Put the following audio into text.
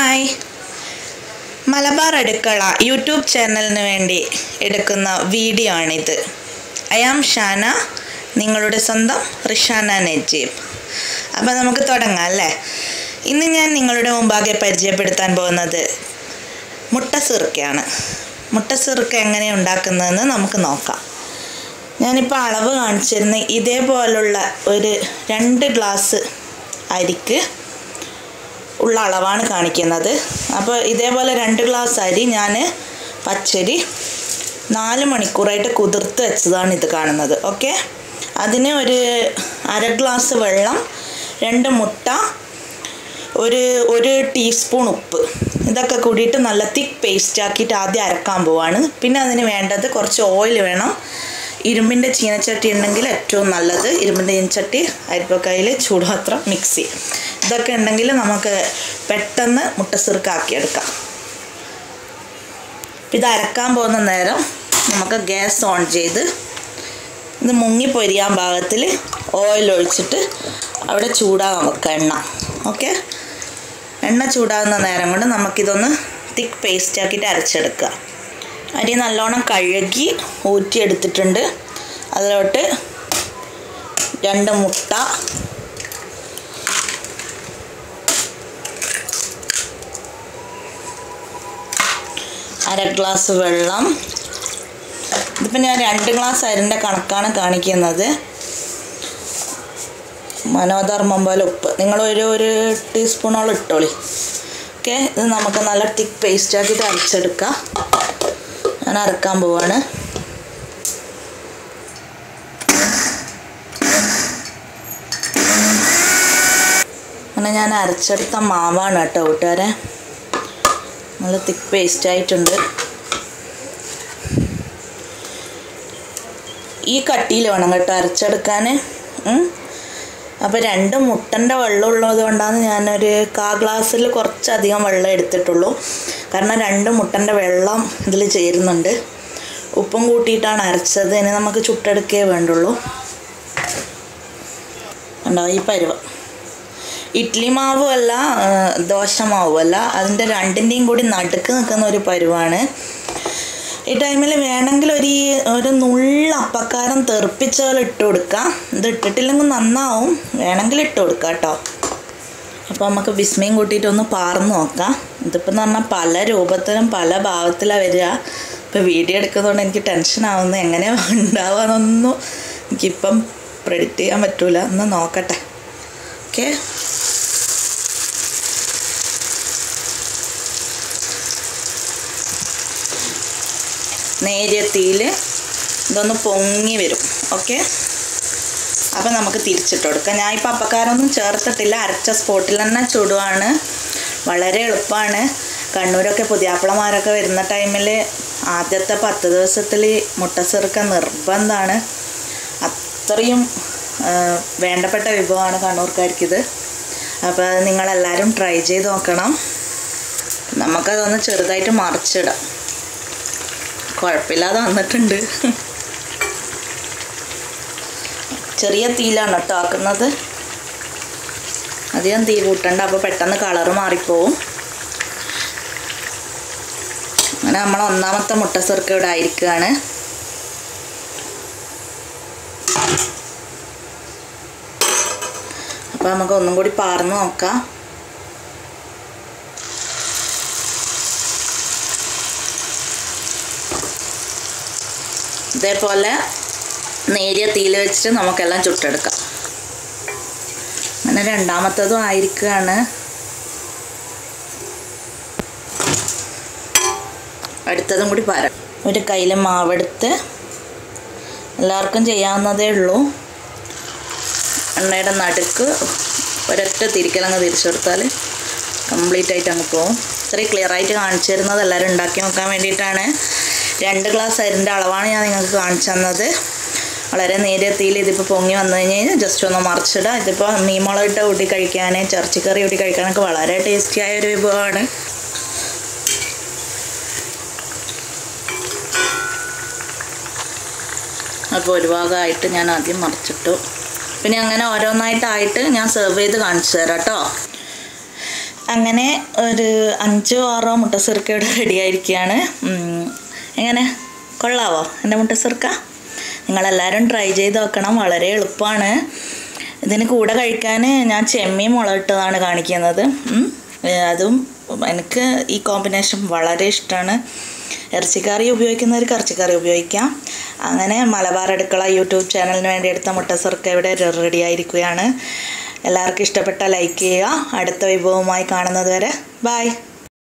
Hi Malabar അടുക്കള YouTube ചാനലിന് വേണ്ടി എടുക്കുന്ന വീഡിയോ ആണിത് ഐ ആം ഷാന നിങ്ങളുടെ സ്വന്തം റിഷാന നജീബ് അപ്പോൾ നമുക്ക് തുടങ്ങാം അല്ലേ ഇന്ന് ഞാൻ നിങ്ങളുടെ മുമ്പാകെ പരിചയപ്പെടുത്താൻ പോകുന്നത് മുട്ട സിറുക്കയാണ് മുട്ട സിറുക്ക എങ്ങനെ ഉണ്ടാക്കുന്നതെന്ന് നമുക്ക് നോക്കാം ഞാനിപ്പോൾ അളവ് കാണിച്ചിരുന്ന ഇതേപോലുള്ള ഒരു രണ്ട് ഗ്ലാസ് അരിക്ക് ഉള്ള അളവാണ് കാണിക്കുന്നത് അപ്പോൾ ഇതേപോലെ രണ്ട് ഗ്ലാസ് അരി ഞാൻ പച്ചരി നാല് മണിക്കൂറായിട്ട് കുതിർത്ത് വെച്ചതാണ് ഇത് കാണുന്നത് ഓക്കെ അതിന് ഒരു അര ഗ്ലാസ് വെള്ളം രണ്ട് മുട്ട ഒരു ഒരു ടീസ്പൂൺ ഉപ്പ് ഇതൊക്കെ കൂടിയിട്ട് നല്ല തിക്ക് പേസ്റ്റ് ആക്കിയിട്ട് ആദ്യം അരക്കാൻ പോവാണ് പിന്നെ അതിന് വേണ്ടത് കുറച്ച് ഓയിൽ വേണം ഇരുമ്പിൻ്റെ ചീനച്ചട്ടി ഉണ്ടെങ്കിൽ ഏറ്റവും നല്ലത് ഇരുമ്പിൻ്റെ ചീനച്ചട്ടി അരിപ്പക്കയിൽ ചൂടുപാത്രം മിക്സി ഇതൊക്കെ ഉണ്ടെങ്കിൽ നമുക്ക് പെട്ടെന്ന് മുട്ടസിറുക്കാക്കിയെടുക്കാം ഇത് അരക്കാൻ പോകുന്ന നേരം നമുക്ക് ഗ്യാസ് ഓൺ ചെയ്ത് ഇത് മുങ്ങി പൊരിയാൻ പാകത്തിൽ ഓയിൽ ഒഴിച്ചിട്ട് അവിടെ ചൂടാകാൻ വെക്കുക എണ്ണ ഓക്കെ എണ്ണ ചൂടാകുന്ന നേരം കൊണ്ട് നമുക്കിതൊന്ന് തിക്ക് പേസ്റ്റ് ആക്കിയിട്ട് അരച്ചെടുക്കുക അരി നല്ലോണം കഴുകി ഊറ്റിയെടുത്തിട്ടുണ്ട് അതിലോട്ട് രണ്ട് മുട്ട അര ഗ്ലാസ് വെള്ളം ഇതിപ്പോൾ ഞാൻ രണ്ട് ഗ്ലാസ് അരിൻ്റെ കണക്കാണ് കാണിക്കുന്നത് മനോധർമ്മം പോലെ ഉപ്പ് നിങ്ങൾ ഒരു ഒരു ടീസ്പൂണോളം ഇട്ടോളി ഓക്കെ ഇത് നമുക്ക് നല്ല തിക്ക് പേസ്റ്റ് ആക്കിയിട്ട് അരച്ചെടുക്കാം ഞാൻ അരക്കാൻ പോവാണ് അങ്ങനെ ഞാൻ അരച്ചെടുത്ത മാവാണ് കേട്ടോ കൂട്ടുകാരെ നല്ല തിക്ക് പേസ്റ്റ് ആയിട്ടുണ്ട് ഈ കട്ടിയിൽ വേണം കേട്ടോ അരച്ചെടുക്കാൻ അപ്പോൾ രണ്ട് മുട്ടൻ്റെ വെള്ളം ഉള്ളത് കൊണ്ടാണ് ഞാനൊരു കാ ഗ്ലാസ്സിൽ കുറച്ചധികം വെള്ളം എടുത്തിട്ടുള്ളൂ കാരണം രണ്ട് മുട്ടൻ്റെ വെള്ളം ഇതിൽ ചേരുന്നുണ്ട് ഉപ്പും കൂട്ടിയിട്ടാണ് അരച്ചത് ഇനി നമുക്ക് ചുട്ടെടുക്കേ വേണ്ടുള്ളൂ ഉണ്ടോ ഈ പരുവം ഇഡ്ഡലി മാവും അല്ല ദോശ മാവും അല്ല അതിൻ്റെ രണ്ടിൻ്റെയും കൂടി നടുക്ക് നിൽക്കുന്ന ഒരു പരുവാണ് ഈ ടൈമിൽ വേണമെങ്കിൽ ഒരു ഒരു നുള്ള അപ്പക്കാരം തെറിപ്പിച്ച പോലെ ഇട്ട് കൊടുക്കാം ഇത് ഇട്ടിട്ടില്ലെങ്കിൽ നന്നാവും വേണമെങ്കിൽ ഇട്ട് കൊടുക്കാം കേട്ടോ അപ്പോൾ നമുക്ക് ബിസ്മയും കൂട്ടിയിട്ട് ഒന്ന് പാർന്ന് നോക്കാം ഇതിപ്പോൾ എന്ന് പറഞ്ഞാൽ പല രൂപത്തിലും പല ഭാവത്തിലാണ് വരിക ഇപ്പോൾ വീഡിയോ എടുക്കുന്നതുകൊണ്ട് എനിക്ക് ടെൻഷൻ ആവുന്നു എങ്ങനെയാണ് ഉണ്ടാവുകയെന്നൊന്നും എനിക്കിപ്പം പ്രെഡിക്റ്റ് ചെയ്യാൻ പറ്റൂല ഒന്ന് നോക്കട്ടെ ഓക്കെ നേരിയ തീയിൽ ഇതൊന്ന് പൊങ്ങി വരും ഓക്കെ അപ്പം നമുക്ക് തിരിച്ചിട്ട് കൊടുക്കാം ഞാൻ ഇപ്പോൾ അപ്പക്കാരൊന്നും ചേർത്തിട്ടില്ല അരച്ച സ്പോട്ടിൽ തന്നെ ചുടുവാണ് വളരെ എളുപ്പമാണ് കണ്ണൂരൊക്കെ പുതിയാപ്പിളമാരൊക്കെ വരുന്ന ടൈമിൽ ആദ്യത്തെ പത്ത് ദിവസത്തിൽ മുട്ട ചെറുക്ക നിർബന്ധമാണ് അത്രയും വേണ്ടപ്പെട്ട വിഭവമാണ് കണ്ണൂർക്കാർക്കിത് അപ്പോൾ അത് നിങ്ങളെല്ലാവരും ട്രൈ ചെയ്ത് നോക്കണം നമുക്കതൊന്ന് ചെറുതായിട്ട് മറിച്ചിടാം കുഴപ്പമില്ലാതെ വന്നിട്ടുണ്ട് ചെറിയ തീയിലാണ് കേട്ടോ ആക്കുന്നത് അധികം തീ കൂട്ടണ്ട അപ്പോൾ പെട്ടെന്ന് കളറ് മാറിപ്പോവും അങ്ങനെ നമ്മൾ ഒന്നാമത്തെ മുട്ട ചെറുക്ക ഇവിടെ ആയിരിക്കുകയാണ് അപ്പോൾ നമുക്ക് ഒന്നും കൂടി പാർന്ന് നോക്കാം ഇതേപോലെ നേരിയ തീയിൽ വെച്ചിട്ട് നമുക്കെല്ലാം ചുട്ടെടുക്കാം അങ്ങനെ രണ്ടാമത്തതും ആയിരിക്കുകയാണ് അടുത്തതും കൂടി പാര ഒരു കയ്യിൽ മാവെടുത്ത് എല്ലാവർക്കും ചെയ്യാവുന്നതേ ഉള്ളൂ എണ്ണയുടെ നടുക്ക് ഒരൊറ്റ തിരിക്കലങ്ങ് തിരിച്ചു കൊടുത്താൽ കംപ്ലീറ്റ് ആയിട്ട് അങ്ങ് പോകും ഇത്രയും ക്ലിയർ ആയിട്ട് കാണിച്ചു തരുന്നത് എല്ലാവരും ഉണ്ടാക്കി നോക്കാൻ വേണ്ടിയിട്ടാണ് രണ്ട് ഗ്ലാസ് അരിൻ്റെ അളവാണ് ഞാൻ നിങ്ങൾക്ക് കാണിച്ചു തന്നത് വളരെ നേരിയ തീയിൽ ഇതിപ്പോൾ പൊങ്ങി വന്നു കഴിഞ്ഞാൽ ജസ്റ്റ് ഒന്ന് മറിച്ചിടുക ഇതിപ്പോൾ മീൻമുളകിട്ട് കൂട്ടി കഴിക്കാൻ ചർച്ചിക്കറി കൂട്ടി കഴിക്കാനൊക്കെ വളരെ ടേസ്റ്റിയായ ഒരു വിഭവമാണ് അപ്പോൾ ഒരു ഭാഗമായിട്ട് ഞാൻ ആദ്യം മറിച്ചിട്ടു പിന്നെ അങ്ങനെ ഓരോന്നായിട്ടായിട്ട് ഞാൻ സെർവ് ചെയ്ത് കാണിച്ചു തരാം കേട്ടോ അങ്ങനെ ഒരു അഞ്ചോ ആറോ മുട്ട സിർക്കയുടെ റെഡി ആയിരിക്കുകയാണ് ഉം, എങ്ങനെ കൊള്ളാവോ എൻ്റെ മുട്ട സിർക്ക നിങ്ങളെല്ലാവരും ട്രൈ ചെയ്ത് നോക്കണം വളരെ എളുപ്പമാണ് ഇതിന് കൂടെ കഴിക്കാൻ ഞാൻ ചെമ്മീൻ മുളകിട്ടതാണ് കാണിക്കുന്നത് ഉം. ഏ, അതും എനിക്ക് ഈ കോമ്പിനേഷൻ വളരെ ഇഷ്ടമാണ് ഇറച്ചിക്കറി ഉപയോഗിക്കുന്നവർക്ക് ഇറച്ചിക്കറി ഉപയോഗിക്കാം അങ്ങനെ മലബാർ അടുക്കള യൂട്യൂബ് ചാനലിന് വേണ്ടി എടുത്ത മുട്ട സിർക്ക ഇവിടെ റെഡി ആയിരിക്കുകയാണ് എല്ലാവർക്കും ഇഷ്ടപ്പെട്ട ലൈക്ക് ചെയ്യുക അടുത്ത വിഭവവുമായി കാണുന്നത് വരെ ബായ്